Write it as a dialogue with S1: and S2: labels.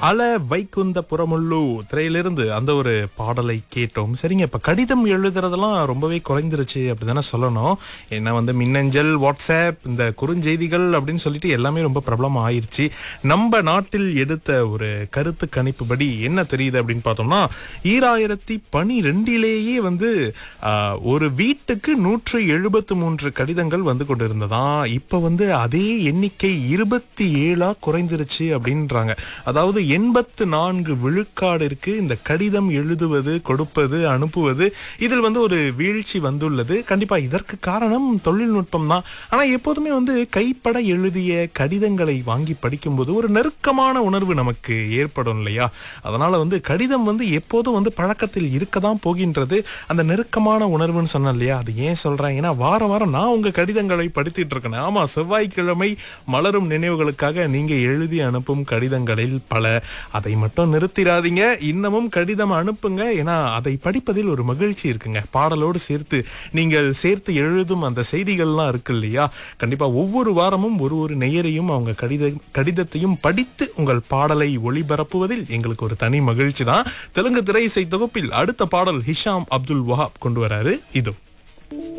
S1: அல வைகுந்த புறமுள்ளு திரையிலிருந்து அந்த ஒரு பாடலை கேட்டோம் சரிங்க இப்ப கடிதம் எழுதுறதெல்லாம் ரொம்பவே குறைந்துருச்சு அப்படிதானே சொல்லணும் ஏன்னா வந்து மின்னஞ்சல் வாட்ஸ்அப் இந்த குறுஞ்செய்திகள் அப்படின்னு சொல்லிட்டு எல்லாமே ரொம்ப பிரபலம் ஆயிருச்சு நம்ம நாட்டில் எடுத்த ஒரு கருத்து கணிப்பு படி என்ன தெரியுது அப்படின்னு பார்த்தோம்னா ஈராயிரத்தி பனிரெண்டிலேயே வந்து ஆஹ், ஒரு வீட்டுக்கு நூற்று எழுபத்து மூன்று கடிதங்கள் வந்து கொண்டிருந்ததா இப்ப வந்து அதே எண்ணிக்கை இருபத்தி ஏழா குறைந்துருச்சு அப்படின்றாங்க அதாவது எண்பத்து நான்கு விழுக்காடிற்கு இந்த கடிதம் எழுதுவது கொடுப்பது அனுப்புவது இதில் வந்து ஒரு வீழ்ச்சி வந்துள்ளது கண்டிப்பா இதற்கு காரணம் தொழில்நுட்பம் தான் ஆனா எப்போதுமே வந்து கைப்பட எழுதிய கடிதங்களை வாங்கி படிக்கும்போது ஒரு நெருக்கமான உணர்வு நமக்கு ஏற்படும் இல்லையா அதனால வந்து கடிதம் வந்து எப்போதும் வந்து பழக்கத்தில் இருக்கதான் போகின்றது அந்த நெருக்கமான உணர்வுன்னு சொன்னேன் இல்லையா அது ஏன் சொல்றேன் ஏன்னா வாரம் வாரம் நான் உங்க கடிதங்களை படித்துட்டு இருக்கேன் ஆமா செவ்வாய்க்கிழமை மலரும் நினைவுகளுக்காக நீங்க எழுதி அனுப்பும் கடிதங்களில் பல அதை மட்டும் நிறுத்திடாதீங்க இன்னமும் கடிதம் அனுப்புங்க ஏன்னா அதை படிப்பதில் ஒரு மகிழ்ச்சி இருக்குங்க பாடலோடு சேர்த்து நீங்கள் சேர்த்து எழுதும் அந்த செய்திகள்லாம் இருக்கு இல்லையா கண்டிப்பா ஒவ்வொரு வாரமும் ஒரு ஒரு நேயரையும் அவங்க கடித கடிதத்தையும் படித்து உங்கள் பாடலை ஒளிபரப்புவதில் எங்களுக்கு ஒரு தனி மகிழ்ச்சி தான் தெலுங்கு திரை இசை தொகுப்பில் அடுத்த பாடல் ஹிஷாம் அப்துல் வஹாப் கொண்டு வராரு இதோ